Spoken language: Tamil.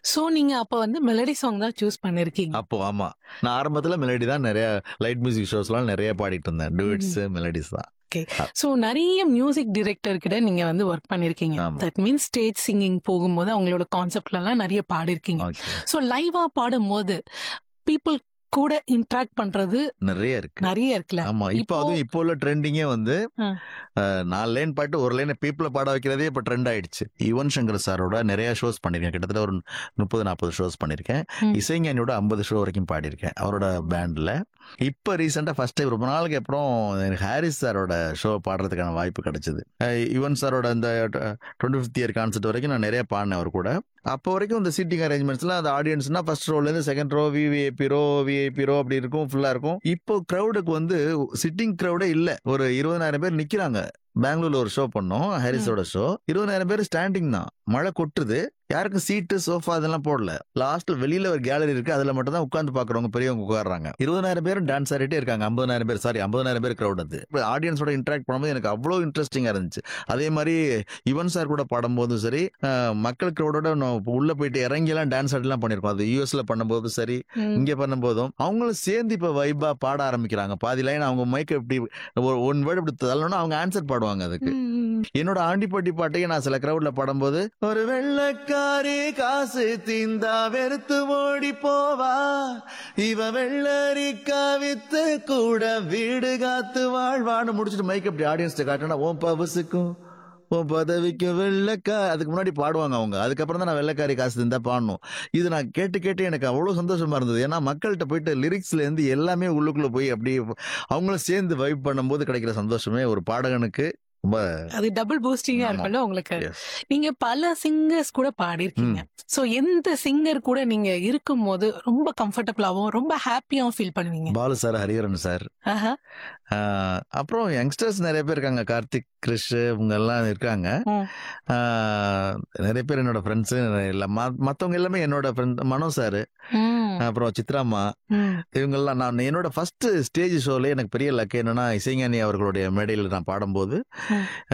சோ நீங்க அப்ப வந்து மெலடி சாங் தான் சூஸ் பண்ணிருக்கீங்க அப்போ ஆமா நான் ஆரம்பத்துல மெலடி தான் நிறைய லைட் மியூசிக் ஷோஸ்லாம் நிறைய பாடிட்டு இருந்தேன் டூட்ஸ் மெலடிஸ் தான் சோ நிறைய மியூசிக் டைரக்டர் கிட்ட நீங்க வந்து ஒர்க் பண்ணிருக்கீங்க ஆமா. தட் மீன்ஸ் ஸ்டேஜ் சிங்கிங் போகும்போது அவங்களோட கான்செப்ட்ல எல்லாம் நிறைய பாடிருக்கீங்க Okay. சோ லைவா பாடும்போது பீப்புள் கூட இன்டராக்ட் பண்றது நிறைய இருக்கு நிறைய இருக்குல்ல ஆமா இப்போ இப்போ- அதுவும் இப்போ உள்ள ட்ரெண்டிங்கே வந்து ஆ. அஹ், நாலு லைன் பாட்டு ஒரு லைன் பீப்புளை பாட வைக்கிறதே இப்போ ட்ரெண்ட் ஆயிடுச்சு யுவன் சங்கர் சாரோட நிறைய ஷோஸ் பண்ணிருக்கேன் கிட்டத்தட்ட ஒரு முப்பது நாற்பது ஷோஸ் பண்ணிருக்கேன் ம். இசைஞானியோட ஐம்பது ஷோ வரைக்கும் பாடியிருக்கேன் அவரோட பேண்ட்ல இப்போ ரீசெண்டாக ஃபர்ஸ்ட் டைம் ரொம்ப நாளுக்கு அப்புறம் எனக்கு ஹாரிஸ் சாரோட ஷோ பாடுறதுக்கான வாய்ப்பு கிடைச்சது அஹ், யுவன் சாரோட அந்த டுவெண்ட்டி ஃபிஃப்த் இயர் கான்சர்ட் வரைக்கும் நான் நிறைய பாடினேன் அவர் கூட அப்போ வரைக்கும் இந்த சீட்டிங் அரேஞ்ச்மெண்ட்ஸ்லாம் அந்த ஆடியன்ஸ்னா ஃபர்ஸ்ட் ரோலேருந்து second row VVIP row VIP row அப்படி இருக்கும் ஃபுல்லாக இருக்கும் இப்போ க்ரௌடுக்கு வந்து சிட்டிங் க்ரௌடே இல்லை ஒரு இருபதாயிரம் பேர் நிற்கிறாங்க பெங்களூர்ல ஒரு ஷோ பண்ணோம் ஹாரிஸோட ஷோ இருபதாயிரம் பேர் ஸ்டாண்டிங் தான் மழை கொட்டுது யாருக்கும் சீட்டு சோஃபா அதெல்லாம் போடல லாஸ்ட்ல வெளியில ஒரு கேலரி இருக்கு அதுல மட்டும் தான் உட்காந்து பாக்குறவங்க பெரியவங்க உட்காடுறாங்க இருபதாயிரம் பேரும் டான்ஸ் ஆடிட்டே இருக்காங்க ஐம்பதாயிரம் பேர் சாரி ஐம்பதாயிரம் பேர் crowd அது ஆடியன்ஸோட இன்டராக்ட் பண்ணும்போது எனக்கு அவ்வளோ இன்ட்ரெஸ்டிங்கா இருந்துச்சு அதே மாதிரி யுவன் சார் கூட பாடும்போதும் சரி அஹ், மக்கள் க்ரௌடோட உள்ள போயிட்டு இறங்கி எல்லாம் டான்ஸ் ஆடிலாம் பண்ணிருக்கோம் அது யூஎஸ்ல பண்ணும்போதும் சரி ம். இங்க பண்ணும்போதும் அவங்களும் சேர்ந்து இப்ப வைபா பாட ஆரம்பிக்கிறாங்க பாதி லைன் அவங்க மைக்க இப்படி ஒன் வேர்டு இப்படி தள்ளணும்னா அவங்க ஆன்சர் பாடுவாங்க அதுக்கு ம், ம். என்னோட ஆண்டிப்பட்டி பாட்டையும் நான் சில கிரவுட்ல பாடும்போது ஒரு வெள்ளக்காரி காசு தீந்தா வெறுத்து ஓடி போவா இவ வெள்ளரிக்கா வித்து கூட வீடு காத்து வாழ்வான்னு முடிச்சுட்டு மைக் அப்படி ஆடியன்ஸ் காட்டினா ஓம் பவசுக்கும் உன் பதவிக்கு வெள்ளக்கா அதுக்கு முன்னாடி பாடுவாங்க அவங்க அதுக்கப்புறம் தான் நான் வெள்ளக்காரி காசு இருந்தா பாடணும் இது நான் கேட்டு கேட்டு எனக்கு அவ்வளோ சந்தோஷமா இருந்தது ஏன்னா மக்கள்கிட்ட போயிட்டு லிரிக்ஸ்ல இருந்து எல்லாமே உள்ளுக்குள்ள போய் அப்படி அவங்களும் சேர்ந்து வைப் பண்ணும்போது கிடைக்கிற சந்தோஷமே ஒரு பாடகனுக்கு ரொம்ப அது டபுள் பூஸ்டிங்கா ஆமா. இருக்கும்ல உங்களுக்கு Yes. நீங்க பல சிங்கர்ஸ் கூட பாடிருக்கீங்க சோ எந்த சிங்கர் கூட நீங்க இருக்கும்போது ரொம்ப கம்ஃபர்டபுளாவும் ரொம்ப ஹாப்பியாவும் ஃபீல் பண்ணுவீங்க பாலு சார் ஹரிஹரன் சார் ஆஹா. ஆஹ் அப்புறம் யங்ஸ்டர்ஸ் நிறைய பேர் இருக்காங்க கார்த்திக் கிறிஷ் இவங்க எல்லாம் இருக்காங்க ம். ஆஹ் நிறைய பேர் என்னோட ஃப்ரெண்ட்ஸு இல்லை மற்றவங்க எல்லாமே என்னோட ஃப்ரெண்ட் மனோ சார் ம். அப்புறம் சித்ராம்மா ம். இவங்கெல்லாம் நான் என்னோட ஃபர்ஸ்ட் ஸ்டேஜ் ஷோல எனக்கு பெரிய லக்கு என்னன்னா இசைஞானி அவர்களுடைய மேடையில் நான் பாடும்போது ம்.